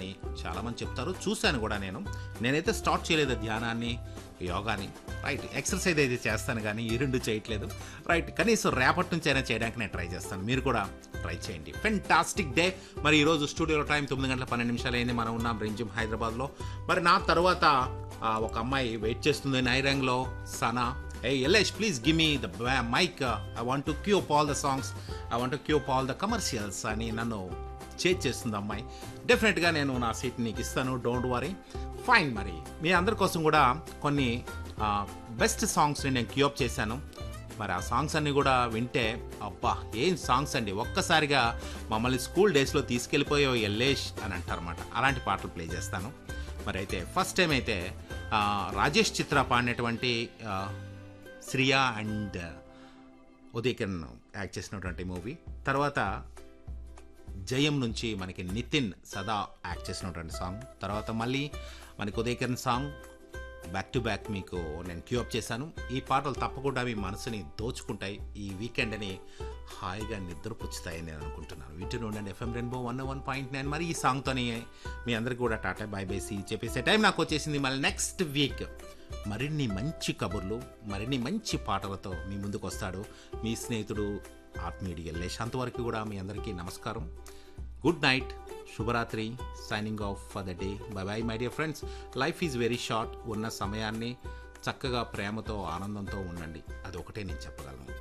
అని చాలామంది చెప్తారు చూశాను కూడా నేను నేనైతే స్టార్ట్ చేయలేదు ధ్యానాన్ని యోగాని రైట్ ఎక్సర్సైజ్ అయితే చేస్తాను కానీ ఈ రెండు చేయట్లేదు రైట్ కనీసం రేపటి నుంచి అయినా చేయడానికి నేను ట్రై చేస్తాను మీరు కూడా ట్రై చేయండి ఫెంటాస్టిక్ డే మరి ఈరోజు స్టూడియోలో టైం తొమ్మిది గంటల పన్నెండు నిమిషాలు అయింది మనం ఉన్నాం రెంజిమ్ హైదరాబాద్లో మరి నా తర్వాత ఆ, ఒక అమ్మాయి వెయిట్ చేస్తుంది నైరంగ్లో సనా ఏ ఎల్ఎస్ please give me the mic I want to cue up all the songs I want to cue up all the commercials అని నన్ను చేజ్ చేస్తుంది అమ్మాయి డెఫినెట్గా నేను నా సీట్ నీకు ఇస్తాను డోంట్ వరీ ఫైన్ మరి మీ అందరి కోసం కూడా కొన్ని బెస్ట్ సాంగ్స్ని నేను క్యూప్ చేశాను మరి ఆ సాంగ్స్ అన్నీ కూడా వింటే అబ్బా ఏం సాంగ్స్ అండి ఒక్కసారిగా మమ్మల్ని స్కూల్ డేస్లో తీసుకెళ్ళిపోయే ఎల్లేష్ అని అంటారన్నమాట అలాంటి పాటలు ప్లే చేస్తాను మరి అయితే ఫస్ట్ టైం అయితే ఆ, రాజేష్ చిత్ర పాడినటువంటి ఆ, శ్రియా అండ్ ఉదయకిరణ్ యాక్ట్ చేసినటువంటి మూవీ తర్వాత జయం నుంచి మనకి నితిన్ సదా యాక్ట్ చేసినటువంటి సాంగ్ తర్వాత మళ్ళీ మనకి Udaykiran song back to back మీకు నేను క్యూఅప్ చేశాను ఈ పాటలు తప్పకుండా మీ మనసుని దోచుకుంటాయి ఈ వీకెండ్ని హాయిగా నిద్రపుచ్చుతాయని నేను అనుకుంటున్నాను వీటి నుండి FM rainbow one one point nine మరి ఈ సాంగ్తోని మీ అందరికీ కూడా టాటా బాయ్ బేసి చెప్పేసే టైం నాకు వచ్చేసింది మళ్ళీ నెక్స్ట్ వీక్ మరిన్ని మంచి కబుర్లు మరిన్ని మంచి పాటలతో మీ ముందుకు వస్తాడు మీ స్నేహితుడు ఆత్మీయుడి ఎల్లేష్ అంతవరకు కూడా మీ అందరికీ నమస్కారం గుడ్ నైట్ శుభరాత్రి signing off for the day bye bye my dear friends life is very short ఉన్న సమయాన్ని చక్కగా ప్రేమతో ఆనందంతో ఉండండి అదొకటే నేను చెప్పగలను